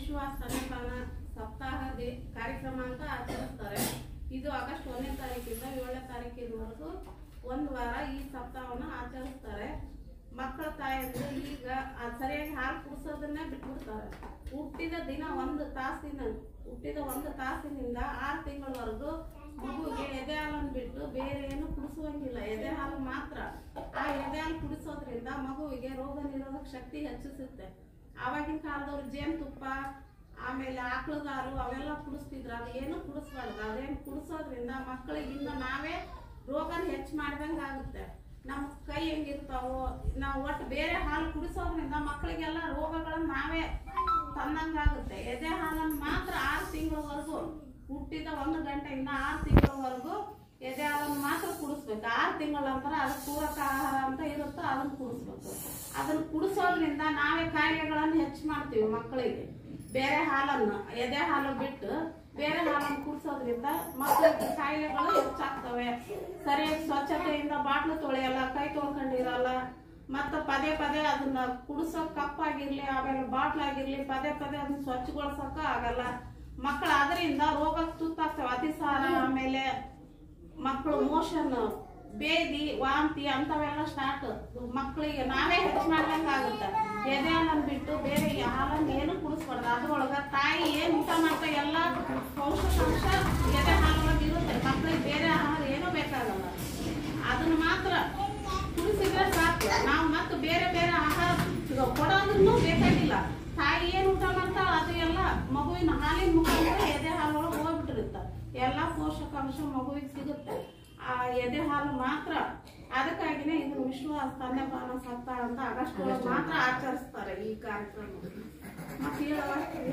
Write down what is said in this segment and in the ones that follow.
ವಿಶ್ವ ಸ್ತನ್ಯಪಾನ ಸಪ್ತಾಹ ದಿ- ಕಾರ್ಯಕ್ರಮ ಅಂತ ಆಚರಿಸ್ತಾರೆ ಇದು ಆಗಸ್ಟ್ ಒಂದನೇ ತಾರೀಕಿಂದ ಏಳನೇ ತಾರೀಕಿನವರೆಗೂ ಒಂದು ವಾರ ಈ ಸಪ್ತಾಹವನ್ನು ಆಚರಿಸ್ತಾರೆ ಮಕ್ಕಳ ತಾಯಂದ್ರೆ ಈಗ ಆ ಸರಿಯಾಗಿ ಹಾಲು ಕುಡಿಸೋದನ್ನೇ ಬಿಟ್ಬಿಡ್ತಾರೆ ಹುಟ್ಟಿದ ದಿನ ಒಂದು ತಾಸಿನ ಹುಟ್ಟಿದ ಒಂದು ತಾಸಿನಿಂದ ಆರು ತಿಂಗಳವರೆಗೂ ಮಗುವಿಗೆ ಎದೆ ಹಾಲನ್ನು ಬಿಟ್ಟು ಬೇರೆ ಏನು ಕುಡಿಸುವಂಗಿಲ್ಲ ಎದೆ ಹಾಲು ಮಾತ್ರ ಆ ಎದೆ ಹಾಲು ಕುಡಿಸೋದ್ರಿಂದ ಮಗುವಿಗೆ ರೋಗ ನಿರೋಧಕ ಶಕ್ತಿ ಹೆಚ್ಚಿಸುತ್ತೆ ಆವಾಗಿನ ಕಾಲದವ್ರು ಜೇನುತುಪ್ಪ ಆಮೇಲೆ ಆಕಳದ ಹಾಲು ಅವೆಲ್ಲ ಕುಡಿಸ್ತಿದ್ರು ಅದು ಏನು ಕುಡಿಸ್ಬಾರ್ದು ಅದೇನು ಕುಡಿಸೋದ್ರಿಂದ ಮಕ್ಕಳಿಗೆ ಇನ್ನು ನಾವೇ ರೋಗನ ಹೆಚ್ಚು ಮಾಡ್ದಂಗೆ ಆಗುತ್ತೆ ನಮ್ಮ ಕೈ ಹೆಂಗಿರ್ತಾವೋ ನಾವು ಒಟ್ಟು ಬೇರೆ ಹಾಲು ಕುಡಿಸೋದ್ರಿಂದ ಮಕ್ಕಳಿಗೆಲ್ಲ ರೋಗಗಳನ್ನ ನಾವೇ ತಂದಂಗಾಗುತ್ತೆ ಎದೆ ಹಾಲನ್ನು ಮಾತ್ರ ಆರು ತಿಂಗಳವರೆಗೂ ಹುಟ್ಟಿದ ಒಂದು ಗಂಟೆಯಿಂದ ಆರು ತಿಂಗಳವರೆಗೂ ಎದೆ ಹಾಲನ್ನು ಮಾತ್ರ ಕುಡಿಸ್ಬೇಕು ಆರು ತಿಂಗಳ ನಂತರ ಅದು ಪೂರಕ ಆಹಾರ ಅಂತ ಇರುತ್ತೋ ಅದನ್ನು ಕುಡಿಸ್ಬೇಕು ಅದನ್ನು ಕುಡಿಸೋದ್ರಿಂದ ನಾವೇ ಕಾಯಿಲೆಗಳನ್ನು ಹೆಚ್ಚು ಮಾಡ್ತೀವಿ ಮಕ್ಕಳಿಗೆ ಬೇರೆ ಹಾಲನ್ನು ಎದೆ ಹಾಲು ಬಿಟ್ಟು ಬೇರೆ ಹಾಲನ್ನು ಕುಡಿಸೋದ್ರಿಂದ ಮಕ್ಕಳಿಗೆ ಕಾಯಿಲೆಗಳು ಹೆಚ್ಚಾಗ್ತವೆ ಸರಿಯಾಗಿ ಸ್ವಚ್ಛತೆಯಿಂದ ಬಾಟ್ಲು ತೊಳೆಯಲ್ಲ ಕೈ ತೊಳ್ಕೊಂಡಿರಲ್ಲ ಮತ್ತು ಪದೇ ಪದೇ ಅದನ್ನ ಕುಡಿಸೋ ಕಪ್ ಆಗಿರ್ಲಿ ಆಮೇಲೆ ಬಾಟ್ಲ್ ಆಗಿರ್ಲಿ ಪದೇ ಪದೇ ಅದನ್ನ ಸ್ವಚ್ಛಗೊಳಿಸೋಕೆ ಆಗಲ್ಲ ಮಕ್ಕಳು ಅದರಿಂದ ರೋಗಕ್ಕೆ ತುತ್ತಾಗ್ತವೆ ಅತಿಸಾರ ಆಮೇಲೆ ಮಕ್ಕಳು ಮೋಷನ್ ಬೇದಿ ವಾಂತಿ ಅಂತವೆಲ್ಲ ಸ್ಟಾರ್ಟ್ ಮಕ್ಕಳಿಗೆ ನಾವೇ ಹೆಚ್ಚು ಮಾಡ್ದಂಗೆ ಆಗುತ್ತೆ ಎದೆ ಹಾಲನ್ನು ಬಿಟ್ಟು ಬೇರೆ ಈ ಹಾಲನ್ನು ಏನು ಕುಡಿಸ್ಬಾರ್ದು ಅದ್ರೊಳಗೆ ತಾಯಿ ಏನು ಊಟ ಮಾಡ್ತಾ ಎಲ್ಲ ಪೌಷ್ಟಿಕಾಂಶ ಎದೆ ಹಾಲೊಳಗೆ ಇರುತ್ತೆ ಮಕ್ಕಳಿಗೆ ಬೇರೆ ಆಹಾರ ಏನೂ ಬೇಕಾಗಲ್ಲ ಅದನ್ನ ಮಾತ್ರ ಕುಡಿಸಿದ್ರೆ ಸಾಕು ನಾವು ಮತ್ತೆ ಬೇರೆ ಬೇರೆ ಆಹಾರ ಕೊಡೋದನ್ನು ಬೇಕಾಗಿಲ್ಲ ತಾಯಿ ಏನು ಊಟ ಮಾಡ್ತಾಳ ಅದು ಎಲ್ಲ ಮಗುವಿನ ಹಾಲಿನ ಮುಖಾಂತರ ಎದೆ ಹಾಲೊಳಗೆ ಹೋಗ್ಬಿಟ್ಟಿರುತ್ತೆ ಎಲ್ಲ ಪೋಷಕಾಂಶ ಮಗುವಿಗೆ ಸಿಗುತ್ತೆ ಆ ಎದೆ ಹಾಲು ಮಾತ್ರ ಅದಕ್ಕಾಗಿನೇ ಇದು ವಿಶ್ವ ಸ್ತನ್ಯಪಾನ ಸಪ್ತಾಹ ಅಂತ ಆಗಸ್ಟ್ ಒಳಗೆ ಮಾತ್ರ ಆಚರಿಸ್ತಾರೆ ಈ ಕಾರ್ಯಕ್ರಮ ಮತ್ತೆ ಹೇಳುವ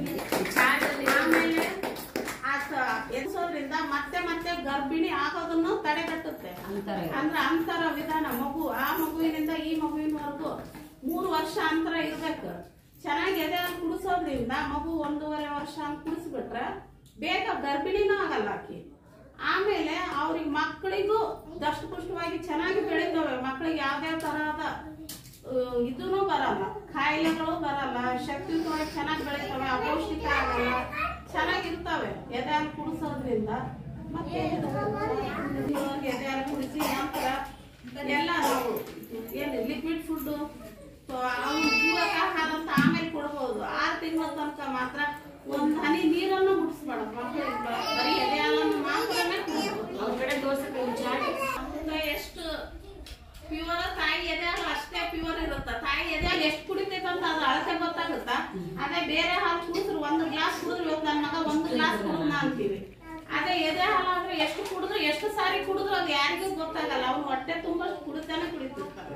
ಆಮೇಲೆ ಆತ ಎನ್ಸೋದ್ರಿಂದ ಮತ್ತೆ ಮತ್ತೆ ಗರ್ಭಿಣಿ ಆಗೋದನ್ನು ತಡೆಗಟ್ಟುತ್ತೆ ಅಂದ್ರೆ ಅಂತರ ವಿಧಾನ ಮಗು ಆ ಮಗುವಿನಿಂದ ಈ ಮಗುವಿನವರೆಗೂ ಮೂರು ವರ್ಷ ಅಂತರ ಇರ್ಬೇಕು ಚೆನ್ನಾಗಿ ಎದೆ ಹಾಲು ಕುಡಿಸೋದ್ರಿಂದ ಮಗು ಒಂದೂವರೆ ವರ್ಷ ಅಂತ ಕುಡಿಸ್ಬಿಟ್ರೆ ಬೇಗ ಗರ್ಭಿಣಿನೂ ಆಗಲ್ಲ ಆಕಿ ಆಮೇಲೆ ಅವ್ರಿಗೆ ಮಕ್ಕಳಿಗೂ ದಷ್ಟಪುಷ್ಟವಾಗಿ ಚೆನ್ನಾಗಿ ಬೆಳಿತವೆ ಮಕ್ಕಳಿಗೆ ಯಾವ್ದೇ ತರಹದ ಇದೂ ಬರಲ್ಲ ಕಾಯಿಲೆಗಳು ಬರಲ್ಲ ಶಕ್ತಿಯುತವಾಗಿ ಚೆನ್ನಾಗಿ ಬೆಳಿತವೆ ಅಪೌಷ್ಟಿಕ ಆಗಲ್ಲ ಚೆನ್ನಾಗಿರ್ತವೆ ಎದೆ ಹಾಲು ಕುಡಿಸೋದ್ರಿಂದ ಮತ್ತೆ ಇವಾಗ ಎದೆ ಹಾಲು ಕುಡಿಸಿ ನಂತರ ಎಲ್ಲ ನಾವು ಏನು ಲಿಕ್ವಿಡ್ ಫುಡ್ ಪೂರಕ ಆಹಾರ ಅಂತ ಆಮೇಲೆ ಕೊಡ್ಬೋದು ಆರು ತಿಂಗಳ ತನಕ ಮಾತ್ರ ಒಂದ್ ಹನಿ ನೀರನ್ನು ಮುಟ್ಟಿಸ್ಬೇಡ ಮಕ್ಕಳಿಗೆ ಬ- ಬರೀ ಎದೆ ಹಾಲನ್ನು ಮಾತ್ರನೇ ಕುಡಿಸ್ಬೇಕು ಎಷ್ಟು ಪ್ಯೂರ್ ತಾಯಿ ಎದೆ ಹಾಲು ಅಷ್ಟೇ ಪ್ಯೂರ್ ಇರುತ್ತ ತಾಯಿ ಎದೆ ಹಾಲು ಎಷ್ಟು ಕುಡಿತೈತೆ ಅಂತ ಅದು ಅಳತೆ ಗೊತ್ತಾಗುತ್ತ ಅದೇ ಬೇರೆ ಹಾಲು ಕುಡಿದ್ರು ಒಂದು ಗ್ಲಾಸ್ ಕುಡಿದ್ರು ಇವತ್ತು ನನ್ನ ಮಗ ಒಂದು ಗ್ಲಾಸ್ ಕುಡಿದ್ನ ಅಂತೀವಿ ಅದೇ ಎದೆ ಹಾಲು ಆದ್ರೆ ಎಷ್ಟು ಕುಡಿದ್ರು ಎಷ್ಟು ಸಾರಿ ಕುಡಿದ್ರು ಅದು ಯಾರಿಗೂ ಗೊತ್ತಾಗಲ್ಲ ಅವ್ನು ಹೊಟ್ಟೆ ತುಂಬಷ್ಟು ಕುಡಿತಾನೆ ಕುಡಿತಿರ್ತಾರೆ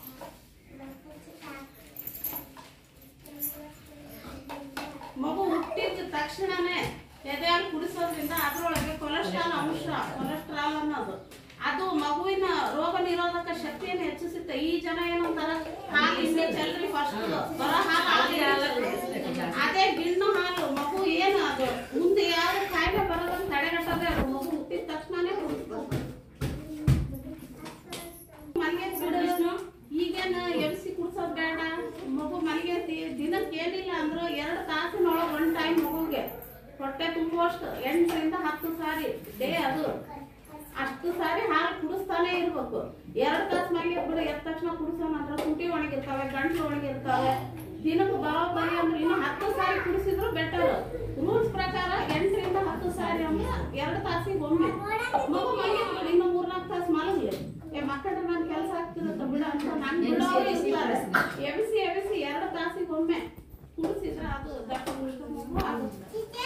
ಮಗು ಹುಟ್ಟಿದ ತಕ್ಷಣನೇ ಎದೆ ಹಾಲು ಕುಡಿಸೋದ್ರಿಂದ ಅದರೊಳಗೆ ಕೊಲೆಸ್ಟ್ರಾಲ್ ಅಂಶ ಕೊಲೆಸ್ಟ್ರಾಲ್ ಅನ್ನೋದು ಅದು ಮಗುವಿನ ರೋಗ ನಿರೋಧಕ ಶಕ್ತಿಯನ್ನು ಹೆಚ್ಚಿಸುತ್ತೆ ಈ ಜನ ಏನಂತಾರ ಹಾಲು ಹಿಂದೆ ಚೆಲ್ರಿ ಫಸ್ಟ್ ಬರೋ ಹಾಲು ಹಾಲಿಗೆ ಹಾಲು. ಅದೇ ಗಿಣ್ಣು ಹಾಲು ಮಗು ಏನು ಅದು ಮುಂದೆ ಯಾವ ಕಾಯಿಲೆ ಬರೋದನ್ನ ತಡೆಗಟ್ಟೋದೇ ಅದು ಮಗು ಹುಟ್ಟಿದ ತಕ್ಷಣನೇ ಕುಡಿಸ್ಬೇಕು ಮಲ್ಲಿಗೆ ಬಿಡು ಈಗೇನ ಎಬ್ಸಿ ಕುಡ್ಸೋದ್ ಬೇಡ ಮಗು ಮಲ್ಲಿಗೆ ತಿ- ದಿನಕ್ಕೆ ಏನಿಲ್ಲ ಅಂದ್ರು ಎರಡು ತಾಸಿನೊಳಗೆ ಒನ್ ಟೈಮ್ ಮಗುಗೆ ಹೊಟ್ಟೆ ತುಂಬುವಷ್ಟು ಎಂಟರಿಂದ ಹತ್ತು ಸಾರಿ ಡೇ ಅದು ಅಷ್ಟು ಸಾರಿ ಹಾಲು ಕುಡಿಸ್ತಾನೆ ಇರ್ಬೇಕು ಎರಡು ತಾಸು ಮಲ್ಲಿಗೆ ಬಿಡು ಎದ್ದ ತಕ್ಷಣ ಕುಡಿಸೋಣ ಅಂದ್ರೆ ಕುಟಿ ಒಣಗಿರ್ತಾವೆ ಗಂಟ್ಲು ಒಣಗಿರ್ತಾವೆ ದಿನಕ್ಕೆ ಬರೋಬ್ಬರಿ ಅಂದ್ರೆ ಇನ್ನು ಹತ್ತು ಸಾರಿ ಕುಡಿಸಿದ್ರು ಬೆಟರ್ ರೂಲ್ಸ್ ಪ್ರಕಾರ ಎಂಟರಿಂದ ಹತ್ತು ಸಾರಿ ಅಂದ್ರೆ ಎರಡು ತಾಸಿಗೆ ಒಮ್ಮೆ ಮಗು ಮಲ್ಲಿಗೆ ಬಿಡು ಇನ್ನು ಮೂರ್ನಾಲ್ಕು ತಾಸು ಮಲಗಲಿ ಏ ಮಕ್ಕಳ ನನ್ ಕೆಲಸ ಆಗ್ತಿರುತ್ತೆ ಬಿಡ ಅಂತ ನನ್ ಬಿಡೋರು ಇರ್ತಾರೆ ಎಬಿಸಿ ಎಬಿಸಿ ಎರಡು ತಾಸಿಗೆ ಒಮ್ಮೆ ಕುಡಿಸಿದ್ರೆ ಅದು ದಪ್ಪ ಪುಷ್ಟ ಮಗು ಆಗುತ್ತೆ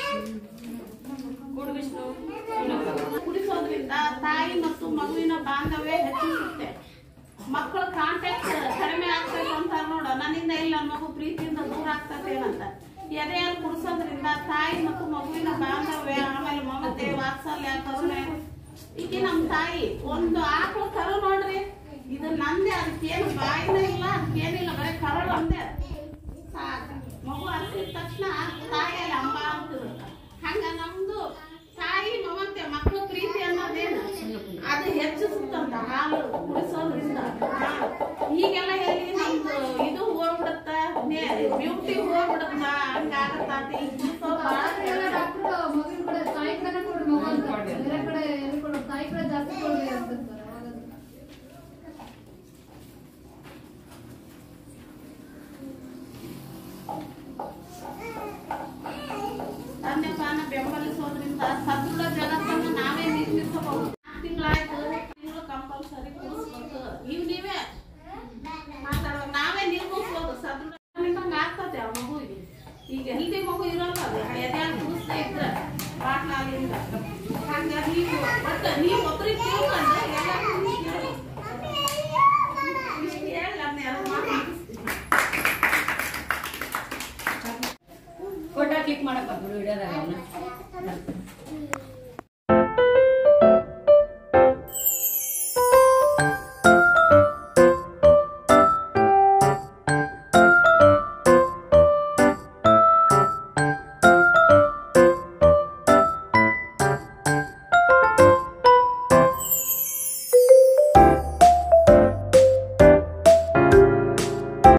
ಕುಡಿಸೋದ್ರಿಂದ ತಾಯಿ ಮತ್ತು ಮಗುವಿನ ಬಾಂಧವ್ಯ ಹೆಚ್ಚಿಸುತ್ತೆ ಮಕ್ಕಳ ಕಾಂಟ್ಯಾಕ್ಟ್ ಕಡಿಮೆ ಆಗ್ತೈತೆ ಅಂತ ನೋಡ ನನ್ನಿಂದ ಇಲ್ಲ ಮಗು ಪ್ರೀತಿಯಿಂದ ದೂರ ಆಗ್ತದೆ ಅಂತ ಎದೆ ಹಾಲು ಕುಡಿಸೋದ್ರಿಂದ ತಾಯಿ ಮತ್ತು ಮಗುವಿನ ಬಾಂಧವ್ಯ ಆಮೇಲೆ ಮಮತೆ ವಾತ್ಸಲ್ಯ ಕರುಣೆ ಈಗ ನಮ್ ತಾಯಿ ಒಂದು ಆಕಳು ಕರು ನೋಡ್ರಿ ಇದು ನಂದೇ ಅದಕ್ಕೇನು ಬಾಯಿನ ಇಲ್ಲ ಅದಕ್ಕೇನಿಲ್ಲ ಬರೀ ಕರಳು ಒಂದೇ ಸಾಕು ಮಗು ಹರಿಸಿದ ತಕ್ಷಣ ತಾಯಿಯಲ್ಲಿ ಅಂಬ ಅಂತಿರುತ್ತೆ ಹಂಗ ನಮ್ದು ತಾಯಿ ಮಮತೆ ಮಕ್ಕಳ ಪ್ರೀತಿ ಅನ್ನೋದೇನು ಅದು ಹೆಚ್ಚಿಸುತ್ತಂತ ಹಾಲು ಕುಡಿಸೋದ್ರಿಂದ ಹಾ. ಈಗೆಲ್ಲ ಎಲ್ಲಿ ನಮ್ದು ಇದು ಹೋಗ್ಬಿಡುತ್ತ ಬ್ಯೂಟಿ ಹೋಗ್ಬಿಡುತ್ತ ಹಂಗ ಆಗತ್ತ ಈಗ ದಿವ್ಸ ಭಾಳ ಎಲ್ಲ ಡಾಕ್ಟ್ರು ಮಗುವಿನ ಕಡೆ ತಾಯಿ ಕಡೆನೇ ಕೊಡ್ರಿ ಮಗು ಅಂತ ಬೇರೆ ಕಡೆ ಎಲ್ಲಿ ಕೊಡೋದು ತಾಯಿ ಕಡೆ ಜಾಸ್ತಿ ಕೊಡ್ರಿ ಅಂತಿರ್ತಾರೆ ಅವಾಗ ಸ್ತನ್ಯಪಾನ ಬೆಂಬಲಿಸೋದ್ರಿಂದ ಸದೃಢ ಜಗತ್ತನ್ನು ನಾವೇ ನಿರ್ಮಿಸಬಹುದು ನಾಲ್ಕು ತಿಂಗಳಾಯ್ತು ತಿಂಗಳು ಕಂಪಲ್ಸರಿ ಕೂರಿಸ್ಬೇಕು ನೀವು ನೀವೇ ಮಾತಾಡುವಾಗ ನಾವೇ ನಿರ್ಮಿಸ್ಬೋದು ಸದೃಢ ನಿಮ್ಮಂಗೆ ಆಗ್ತದೆ ಆ ಮಗುವಿಗೆ ಈಗ ಹೆಲ್ದಿ ಮಗು ಇರೋಲ್ಲ ಅದು ಎದೆಯಾಗ ಕೂರಿಸ್ತಾ ಇದ್ರೆ ಬಾಟ್ಲಾಲಿಂದ ಹಂಗಾಗಿ ನೀವು ಒಟ್ಟು ನೀವು ಒಬ್ಬರಿಗೆ ತಿಳ್ಕೊಂಡು ಎಲ್ಲರಿಗೂ ಕೇಳ್ಬೇಕು. ಇಷ್ಟು ಹೇಳಿ ನಾನು ಎರಡು ಮಾತು ಮುಗಿಸ್ತೀನಿ. ಫೋಟೋ ಕ್ಲಿಕ್ ಮಾಡಕ್ ಬಂದ್ಬಿಡು ವಿಡಿಯೋದಾಗ